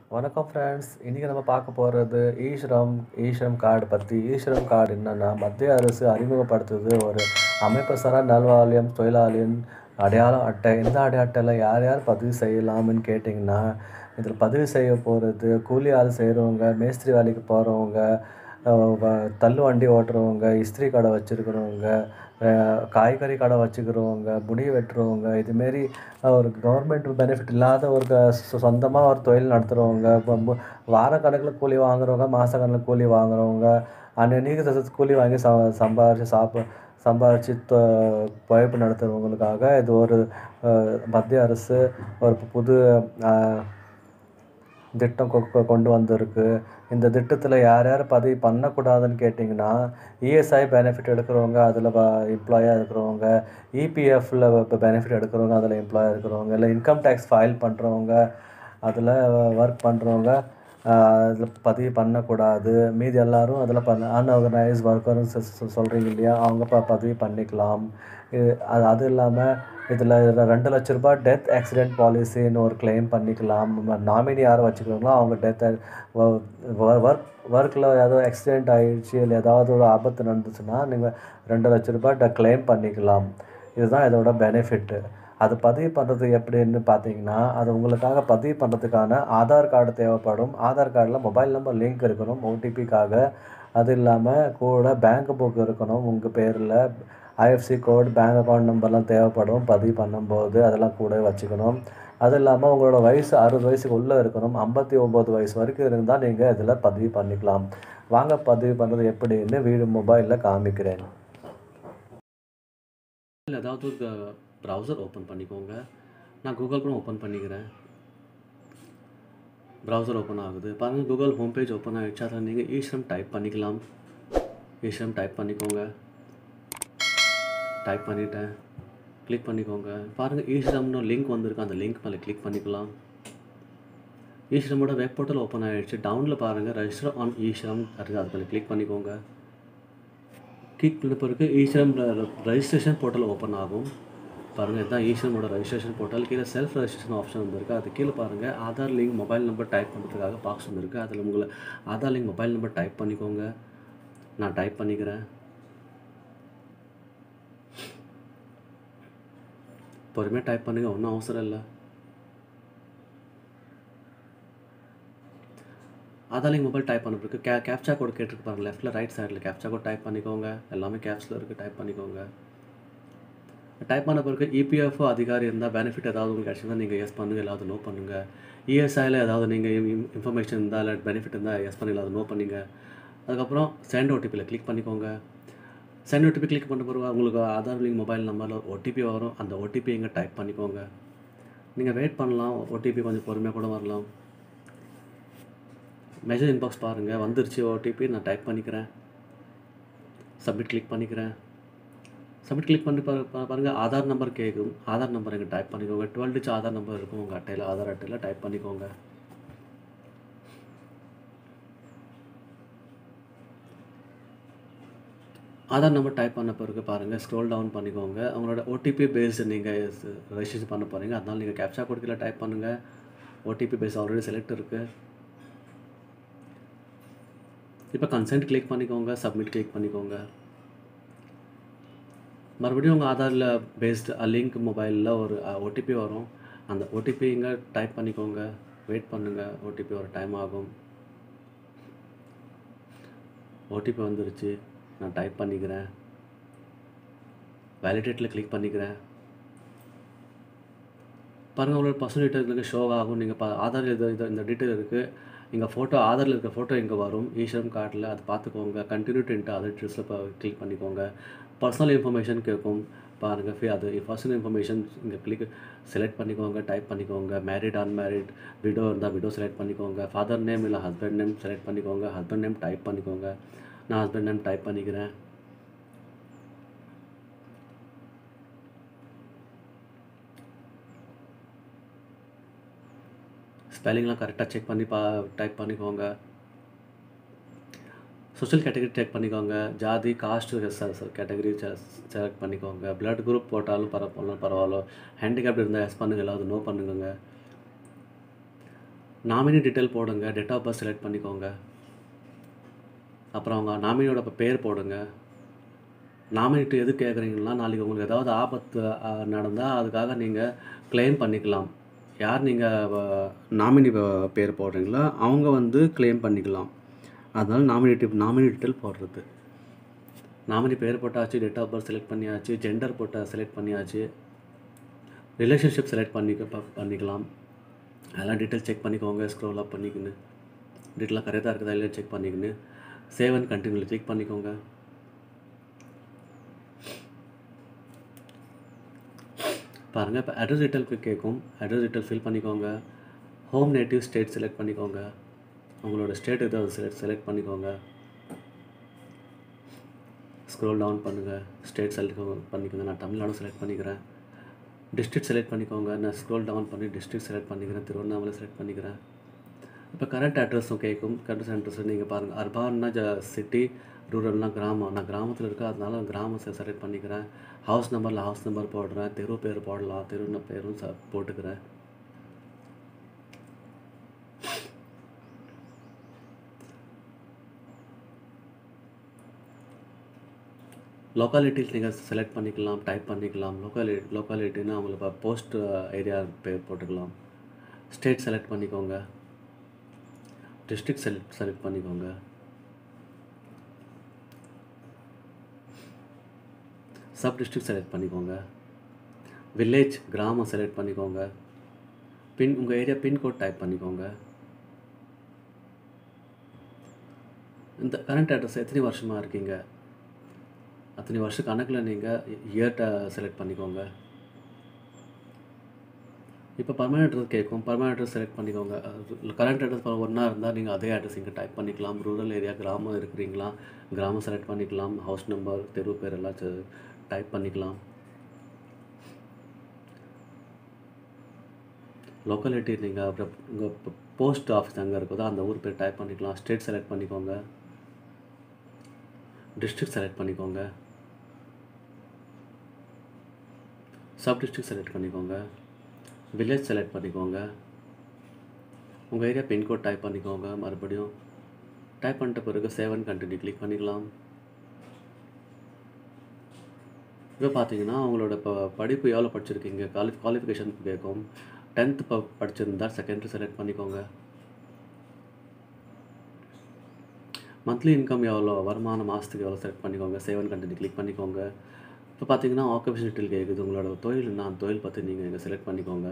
வணக்கம் ஃப்ரெண்ட்ஸ் இன்றைக்கி நம்ம பார்க்க போகிறது ஈஸ்ரம் ஈஸ்ரம் கார்டு பற்றி ஈஸ்ரம் கார்டு என்னென்னா மத்திய அரசு அறிமுகப்படுத்துது ஒரு அமைப்பு சாரா நல்வாழ்யம் தொழிலாளியின் அடையாளம் அட்டை இந்த அடையாள அட்டையில் யார் யார் பதிவு செய்யலாம்னு கேட்டிங்கன்னா இதில் பதிவு செய்ய போகிறது கூலி ஆள் செய்கிறவங்க மேஸ்திரி வேலைக்கு போகிறவங்க தள்ளு வண்டி ஓட்டுறவங்க இஸ்திரி கடை வச்சுருக்கிறவங்க காய்கறி கடை வச்சுக்கிறவங்க முடி வெட்டுறவங்க இதுமாரி ஒரு கவர்மெண்ட் பெனிஃபிட் இல்லாத ஒரு சொந்தமாக ஒரு தொழில் நடத்துகிறவங்க இப்போ மு- வாரக்கணக்கில் கூலி வாங்குறவங்க மாதக்கணக்கில் கூலி வாங்குறவங்க அன்னன்னைக்கு கூலி வாங்கி ச சம்பாரித்து சாப்ப சம்பாரித்து தொ பொழைப்பு நடத்துகிறவங்களுக்காக இது ஒரு அஹ், மத்திய அரசு ஒரு புது அஹ், திட்டம் கொ- கொ- கொண்டு வந்திருக்கு இந்த திட்டத்தில் யார் யார் பதிவு பண்ணக்கூடாதுன்னு கேட்டிங்கன்னா இஎஸ்ஐ பெனிஃபிட் எடுக்கிறவங்க அதில் எம்ப்ளாயாக இருக்கிறவங்க இபிஎஃப்ல பெனிஃபிட் எடுக்கிறவங்க அதில் எம்ப்ளாயாக இருக்கிறவங்க இல்லை இன்கம் டேக்ஸ் ஃபைல் பண்ணுறவங்க அதில் ஒர்க் பண்ணுறவங்க அதில் பதிவு பண்ணக்கூடாது மீதி எல்லாரும் அதில் பண்ண அன்ஆர்கனைஸ் ஒர்க்கர்னு சொல்கிறீங்க இல்லையா அவங்க ப பதிவு பண்ணிக்கலாம் இது- அது அது இல்லாமல் இதில் ரெண்டு லட்ச ரூபாய் டெத் ஆக்சிடென்ட் பாலிசின்னு ஒரு கிளைம் பண்ணிக்கலாம் நாமினி யாரை வச்சுக்கிறாங்களோ அவங்க டெத் ஒர்க் ஒர்க்கில் ஏதோ ஆக்சிடென்ட் ஆயிடுச்சு இல்லை ஏதாவது ஒரு ஆபத்து நடந்துச்சுன்னா நீங்கள் ரெண்டு லட்ச ரூபாய் கிளைம் பண்ணிக்கலாம் இதுதான் இதோட பெனிஃபிட்டு அது பதிவு பண்ணுறது எப்படின்னு பார்த்தீங்கன்னா அது உங்களுக்காக பதிவு பண்ணுறதுக்கான ஆதார் கார்டு தேவைப்படும் ஆதார் கார்டில் மொபைல் நம்பர் லிங்க் இருக்கணும் ஓடிபிக்காக அது இல்லாமல் கூட பேங்க் புக் இருக்கணும் உங்கள் பேரில் ஐஎஃப்சி கோட் பேங்க் அக்கௌண்ட் நம்பர்லாம் தேவைப்படும் பதிவு பண்ணும்போது அதெல்லாம் கூட வச்சுக்கணும் அது இல்லாமல் உங்களோட வயசு அறுபது வயசுக்கு உள்ளே இருக்கணும் ஐம்பத்தி ஒம்பது வயசு வரைக்கும் இருந்தால் நீங்கள் இதில் பதிவு பண்ணிக்கலாம் வாங்க பதிவு பண்ணுறது எப்படின்னு வீடு மொபைலில் காமிக்கிறேன் இல்லை ஏதாவது ஒரு ப்ரௌசர் ஓப்பன் பண்ணிக்கோங்க நான் கூகுள் க்ரோம் ஓப்பன் பண்ணிக்கிறேன் ப்ரௌசர் ஓப்பன் ஆகுது பாருங்கள் கூகுள் ஹோம் பேஜ் ஓப்பன் ஆகிடுச்சு அதில் நீங்கள் ஈஸ்ரம் டைப் பண்ணிக்கலாம் ஈஸ்ரம் டைப் பண்ணிக்கோங்க டைப் பண்ணிட்டேன் கிளிக் பண்ணிக்கோங்க பாருங்கள் ஈஸ்ரம்னு லிங்க் வந்திருக்கு அந்த லிங்க் மேலே கிளிக் பண்ணிக்கலாம் ஈஸ்ரமோட வெப் போர்ட்டல் ஓப்பன் ஆகிடுச்சு டவுனில் பாருங்கள் ரெஜிஸ்டர் ஆன் ஈஸ்ரம் அது அது மேலே கிளிக் பண்ணிக்கோங்க கிளிக் பண்ண பிறகு ஈஸ்ரம் ரெஜிஸ்ட்ரேஷன் போர்ட்டல் ஓப்பன் ஆகும் பாருங்கள் இதுதான் ஈஸ்வரனோட ரெஜிஸ்ட்ரேஷன் போர்ட்டல் கீழே செல்ஃப் ரெஜிஸ்ட்ரேஷன் ஆப்ஷன் வந்திருக்கு அது கீழே பாருங்கள் Aadhaar link mobile number type பண்ணுறதுக்காக பாக்ஸ் வந்திருக்கு அதில் உங்களை Aadhaar link mobile number type பண்ணிக்கோங்க நான் டைப் பண்ணிக்கிறேன் பொறுமையாக டைப் பண்ணுங்க ஒன்றும் அவசரம் இல்லை ஆதார் லிங்க் மொபைல் டைப் பண்ண பிறகு கே கேப்சா கோட் கேட்டிருக்கு பாருங்க லெஃப்ட்டில் ரைட் சைடில் கேப்சா கோட் டைப் பண்ணிக்கோங்க எல்லாமே கேப்ஸில் இருக்குது டைப் பண்ணிக்கோங்க டைப் பண்ண பிறகு இபிஎஃப்ஓ அதிகாரி இருந்தால் பெனிஃபிட் ஏதாவது உங்களுக்கு கிடச்சிருந்தா நீங்கள் எஸ் பண்ணுங்கள் எல்லாவது நோ பண்ணுங்கள் இஎஸ்ஐயில் ஏதாவது நீங்கள் இன்ஃபர்மேஷன் இருந்தால் இல்லை பெனிஃபிட் இருந்தால் எஸ் பண்ணி இல்லாத நோ பண்ணுங்க அதுக்கப்புறம் சென்ட் ஓடிபியில் கிளிக் பண்ணிக்கோங்க சென்ட் ஓடிபி கிளிக் பண்ண பிறகு உங்களுக்கு ஆதார் லிங்க் மொபைல் நம்பரில் ஓடிபி வரும் அந்த ஓடிபி இங்கே டைப் பண்ணிக்கோங்க நீங்கள் வெயிட் பண்ணலாம் ஓடிபி கொஞ்சம் பொறுமையாக கூட வரலாம் மெசேஜ் இன்பாக்ஸ் பாருங்கள் வந்துருச்சு ஓடிபி நான் டைப் பண்ணிக்கிறேன் சப்மிட் கிளிக் பண்ணிக்கிறேன் சப்மிட் கிளிக் பண்ணி பாரு பா- பாருங்க ஆதார் நம்பர் கேட்கும் ஆதார் நம்பர் இங்கே டைப் பண்ணிக்கோங்க டுவெல் டிச் ஆதார் நம்பர் இருக்கும் உங்கள் அட்டையில் ஆதார் அட்டையில் டைப் பண்ணிக்கோங்க ஆதார் நம்பர் டைப் பண்ண பிறகு பாருங்கள் ஸ்க்ரோல் டவுன் பண்ணிக்கோங்க உங்களோட ஓடிபி பேஸ் நீங்கள் ரெஜிஸ்ட்ரேஷன் பண்ண போகிறீங்க அதனால் நீங்கள் கேப்சா கொடுக்கல டைப் பண்ணுங்கள் ஓடிபி பேஸ் ஆல்ரெடி செலக்ட் இருக்குது இப்போ கன்சென்ட் கிளிக் பண்ணிக்கோங்க சப்மிட் கிளிக் பண்ணிக்கோங்க மறுபடியும் உங்கள் ஆதாரில் பேஸ்டு லிங்க் மொபைலில் ஒரு ஓடிபி வரும் அந்த ஓடிபி இங்கே டைப் பண்ணிக்கோங்க வெயிட் பண்ணுங்கள் ஓடிபி ஒரு டைம் ஆகும் ஓடிபி வந்துருச்சு நான் டைப் பண்ணிக்கிறேன் வேலிடேட்டில் கிளிக் பண்ணிக்கிறேன் பாருங்கள் உங்களோட பர்சனல் டீட்டெயில் ஷோ ஆகும் நீங்கள் பா ஆதார் இது இது இந்த டீட்டெயில் இருக்குது இங்கே ஃபோட்டோ ஆதாரில் இருக்க ஃபோட்டோ இங்கே வரும் ஈஸ்வரம் கார்டில் அது பார்த்துக்கோங்க கண்டினியூ டென்ட் அதர் ட்ரெஸ்ஸில் இப்போ கிளிக் பண்ணிக்கோங்க பர்சனல் இன்ஃபர்மேஷன் கேட்கும் பாருங்கள் ஃபி அது பர்சனல் இன்ஃபர்மேஷன் இங்கே கிளிக் செலக்ட் பண்ணிக்கோங்க டைப் பண்ணிக்கோங்க மேரிட் அன்மேரிட் விடோ இருந்தால் விடோ செலக்ட் பண்ணிக்கோங்க ஃபாதர் நேம் இல்லை ஹஸ்பண்ட் நேம் செலக்ட் பண்ணிக்கோங்க ஹஸ்பண்ட் நேம் டைப் பண்ணிக்கோங்க நான் ஹஸ்பண்ட் நேம் டைப் பண்ணிக்கிறேன் ஸ்பெல்லிங்லாம் கரெக்டாக செக் பண்ணி பா டைப் பண்ணிக்கோங்க சோஷியல் கேட்டகரி செக் பண்ணிக்கோங்க ஜாதி காஸ்ட் கேட்டகரி செலக்ட் பண்ணிக்கோங்க பிளட் குரூப் போட்டாலும் பரவாயில்ல பரவாயில்ல ஹேண்டிகேப்ட் இருந்தால் எஸ் பண்ணுங்க இல்லாத நோ பண்ணுங்க நாமினி டீட்டெயில் போடுங்க டேட் ஆஃப் பர்த் செலக்ட் பண்ணிக்கோங்க அப்புறம் அவங்க நாமினியோட ப- பேர் போடுங்க நாமினிட்டு எது கேட்குறீங்கன்னா நாளைக்கு உங்களுக்கு ஏதாவது ஆபத்து நடந்தால் அதுக்காக நீங்கள் க்ளைம் பண்ணிக்கலாம் யார் நீங்கள் நாமினி பேர் போடுறீங்களோ அவங்க வந்து க்ளைம் பண்ணிக்கலாம் அதனால நாமினேட்டிவ் நாமினி டீட்டெயில் போடுறது நாமினி பேர் போட்டாச்சு டேட் ஆஃப் பர்த் செலக்ட் பண்ணியாச்சு ஜெண்டர் போட்ட செலக்ட் பண்ணியாச்சு ரிலேஷன்ஷிப் செலக்ட் பண்ணிக்க ப- பண்ணிக்கலாம் அதெல்லாம் டீட்டெயில் செக் பண்ணிக்கோங்க ஸ்க்ரோல் அப் பண்ணிக்கின்னு டீட்டெயிலாக கரெக்டாக இருக்குதா இல்லையா செக் பண்ணிக்கின்னு சேவ் அண்ட் கண்டினியூ கிளிக் பண்ணிக்கோங்க பாருங்கள் இப்போ அட்ரஸ் டீட்டெயில் கேட்கும் அட்ரஸ் டீட்டெயில் ஃபில் பண்ணிக்கோங்க ஹோம் நேட்டிவ் ஸ்டேட் செலக்ட் பண்ணிக்கோங்க உங்களோட ஸ்டேட் ஏதாவது செலக்ட் செலக்ட் பண்ணிக்கோங்க ஸ்க்ரோல் டவுன் பண்ணுங்கள் ஸ்டேட் செலக்ட் பண்ணிக்கோங்க நான் தமிழ்நாடு செலக்ட் பண்ணிக்கிறேன் டிஸ்ட்ரிக்ட் செலக்ட் பண்ணிக்கோங்க நான் ஸ்க்ரோல் டவுன் பண்ணி டிஸ்ட்ரிக்ட் செலக்ட் பண்ணிக்கிறேன் திருவண்ணாமலை செலக்ட் பண்ணிக்கிறேன் இப்போ கரண்ட் அட்ரஸும் கேட்கும் கரண்ட் அட்ரஸ் நீங்கள் பாருங்கள் அர்பான்னா ஜ சிட்டி ரூரல்னா கிராமம் நான் கிராமத்தில் இருக்கேன் அதனால கிராமம் செலக்ட் பண்ணிக்கிறேன் ஹவுஸ் நம்பரில் ஹவுஸ் நம்பர் போடுறேன் தெரு பேர் போடலாம் தெரு பேரும் ச போட்டுக்கிறேன் லொக்காலிட்டிஸ் நீங்கள் செலக்ட் பண்ணிக்கலாம் டைப் பண்ணிக்கலாம் லோக்காலி லொக்காலிட்டின்னா அவங்களுக்கு போஸ்ட் ஏரியா பேர் போட்டுக்கலாம் ஸ்டேட் செலக்ட் பண்ணிக்கோங்க டிஸ்ட்ரிக்ட் செலக்ட் செலக்ட் பண்ணிக்கோங்க சப் டிஸ்ட்ரிக்ட் செலக்ட் பண்ணிக்கோங்க வில்லேஜ் கிராமம் செலக்ட் பண்ணிக்கோங்க பின் உங்கள் ஏரியா பின்கோட் டைப் பண்ணிக்கோங்க இந்த கரண்ட் அட்ரஸ் எத்தனை வருஷமாக இருக்கீங்க அத்தனை வருஷ கணக்கில் நீங்கள் இயர்ட்டை செலக்ட் பண்ணிக்கோங்க இப்போ பர்மனெண்ட் அட்ரஸ் கேட்கும் பர்மனெண்ட் அட்ரஸ் செலக்ட் பண்ணிக்கோங்க கரண்ட் அட்ரஸ் ஒன்றா இருந்தால் நீங்கள் அதே அட்ரஸ் இங்கே டைப் பண்ணிக்கலாம் ரூரல் ஏரியா கிராமம் இருக்கிறீங்களா கிராமம் செலக்ட் பண்ணிக்கலாம் ஹவுஸ் நம்பர் தெரு பேர் எல்லாம் டைப் பண்ணிக்கலாம் லொக்காலிட்டி நீங்கள் அப்புறம் உங்கள் போஸ்ட் ஆஃபீஸ் அங்கே இருக்குதோ அந்த ஊர் பேர் டைப் பண்ணிக்கலாம் ஸ்டேட் செலக்ட் பண்ணிக்கோங்க டிஸ்ட்ரிக்ட் செலக்ட் பண்ணிக்கோங்க சப் டிஸ்ட்ரிக்ட் செலக்ட் பண்ணிக்கோங்க வில்லேஜ் செலக்ட் பண்ணிக்கோங்க உங்கள் ஏரியா பின்கோட் டைப் பண்ணிக்கோங்க மறுபடியும் டைப் பண்ணிட்ட பிறகு சேவன் கண்டினியூ கிளிக் பண்ணிக்கலாம் இப்போ பார்த்தீங்கன்னா உங்களோட இப்போ படிப்பு எவ்வளோ படிச்சிருக்கீங்க குவாலி குவாலிஃபிகேஷன் கேட்கும் டென்த்து இப்போ படிச்சிருந்தா செகண்டரி செலக்ட் பண்ணிக்கோங்க மந்த்லி இன்கம் எவ்வளோ வருமானம் மாதத்துக்கு எவ்வளோ செலக்ட் பண்ணிக்கோங்க சேவன் கண்டினியூ கிளிக் பண்ணிக்கோங்க இப்போ பார்த்தீங்கன்னா ஆக்குபேஷன் டீட்டெயில் கேட்குது உங்களோட தொழில் என்ன அந்த தொழில் பற்றி நீங்கள் இங்கே செலக்ட் பண்ணிக்கோங்க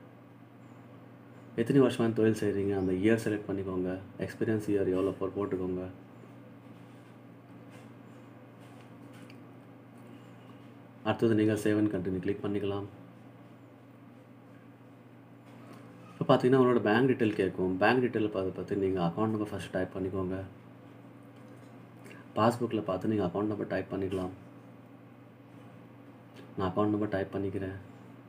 எத்தனை வருஷமாக இந்த தொழில் செய்கிறீங்க அந்த இயர் செலக்ட் பண்ணிக்கோங்க எக்ஸ்பீரியன்ஸ் இயர் எவ்வளோ போ போட்டுக்கோங்க அடுத்தது நீங்கள் சேவன் கண்டினியூ கிளிக் பண்ணிக்கலாம் இப்போ பார்த்தீங்கன்னா உங்களோட பேங்க் டீட்டெயில் கேட்கும் பேங்க் டீட்டெயில் பார்த்து பார்த்து நீங்கள் அக்கௌண்ட் நம்பர் ஃபஸ்ட் டைப் பண்ணிக்கோங்க பாஸ்புக்கில் பார்த்து நீங்கள் அக்கௌண்ட் நம்பர் டைப் பண்ணிக்கலாம் நான் அக்கௌண்ட் நம்பர் டைப் பண்ணிக்கிறேன்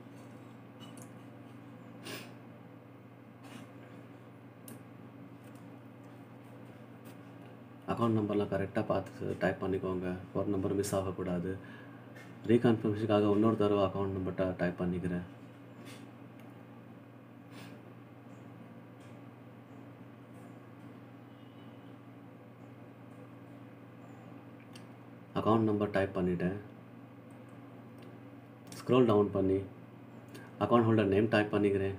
அக்கௌண்ட் நம்பர்லாம் கரெக்டாக பார்த்து டைப் பண்ணிக்கோங்க ஒரு நம்பர் மிஸ் ஆகக்கூடாது ரீகன்ஃபர்மேஷனுக்காக இன்னொரு தடவை அக்கௌண்ட் நம்பர் டைப் பண்ணிக்கிறேன் அக்கௌண்ட் நம்பர் டைப் பண்ணிட்டேன் ஸ்க்ரோல் டவுன் பண்ணி அக்கௌண்ட் ஹோல்டர் நேம் டைப் பண்ணிக்கிறேன்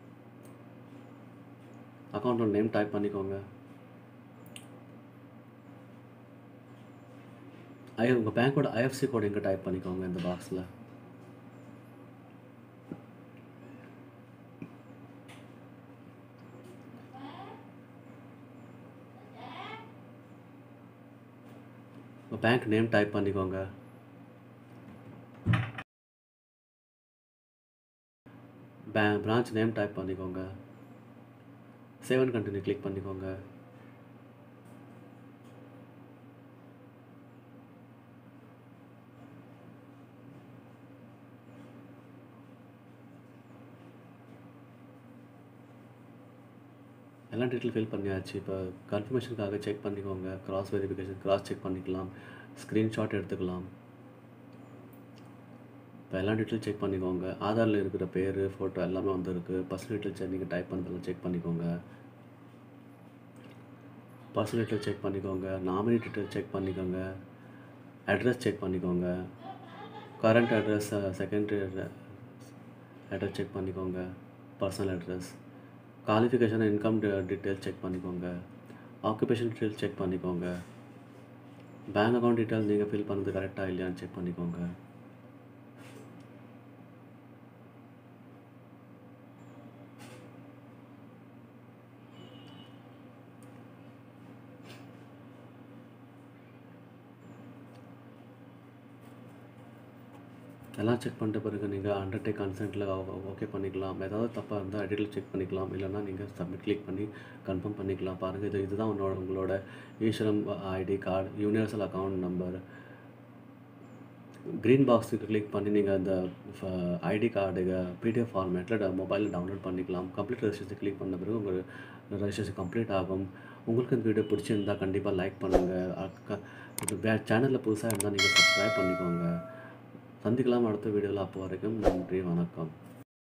அக்கௌண்ட் ஹோல்டர் நேம் டைப் பண்ணிக்கோங்க ஐ உங்கள் பேங்க்கோட ஐஎஃப்சி கோட் இங்கே டைப் பண்ணிக்கோங்க இந்த பாக்ஸில் உங்கள் பேங்க் நேம் டைப் பண்ணிக்கோங்க பே பிரான்ச் நேம் டைப் பண்ணிக்கோங்க சேவன் கண்டினியூ கிளிக் பண்ணிக்கோங்க எல்லா டீட்டெயில் ஃபில் பண்ணியாச்சு இப்போ கன்ஃபர்மேஷனுக்காக செக் பண்ணிக்கோங்க கிராஸ் வெரிஃபிகேஷன் கிராஸ் செக் பண்ணிக்கலாம் ஸ்க்ரீன்ஷாட் எடுத்துக்கலாம் இப்போ எல்லா டீட்டெயில் செக் பண்ணிக்கோங்க ஆதாரில் இருக்கிற பேர் ஃபோட்டோ எல்லாமே வந்துருக்கு பர்சனல் டீட்டெயில்ஸ் நீங்கள் டைப் பண்ணுறதெல்லாம் செக் பண்ணிக்கோங்க பர்சனல் டீட்டெயில் செக் பண்ணிக்கோங்க நாமினி டீட்டெயில் செக் பண்ணிக்கோங்க அட்ரஸ் செக் பண்ணிக்கோங்க current address secondary address check பண்ணிக்கோங்க personal address qualification income detail check பண்ணிக்கோங்க ஆக்குபேஷன் டீட்டெயில் செக் பண்ணிக்கோங்க பேங்க் அக்கௌண்ட் டீட்டெயில் நீங்கள் ஃபில் பண்ணது கரெக்டாக இல்லையான்னு செக் பண்ணிக்கோங்க எல்லாம் செக் பண்ணிட்ட பிறகு நீங்கள் அண்டர்டேக் கன்சென்ட்டில் ஓகே பண்ணிக்கலாம் ஏதாவது தப்பாக இருந்தால் எடிட்டில் செக் பண்ணிக்கலாம் இல்லைன்னா நீங்கள் சப்மிட் கிளிக் பண்ணி கன்ஃபார்ம் பண்ணிக்கலாம் பாருங்கள் இது இதுதான் உன்னோட உங்களோட ஈஸ்வரம் ID card universal account number green பாக்ஸுக்கு கிளிக் பண்ணி நீங்கள் அந்த ஐடி கார்டு பிடிஎஃப் ஃபார்மேட்டில் மொபைலில் டவுன்லோட் பண்ணிக்கலாம் கம்ப்ளீட் ரெஜிஸ்ட்ரேஷன் கிளிக் பண்ண பிறகு உங்கள் ரெஜிஸ்ட்ரேஷன் கம்ப்ளீட் ஆகும் உங்களுக்கு இந்த வீடியோ பிடிச்சிருந்தா கண்டிப்பாக லைக் பண்ணுங்கள் சேனலில் புதுசாக இருந்தால் நீங்கள் சப்ஸ்கிரைப் பண்ணிக்கோங்க சந்திக்கலாம் அடுத்த வீடியோவில் அப்போ வரைக்கும் நன்றி வணக்கம்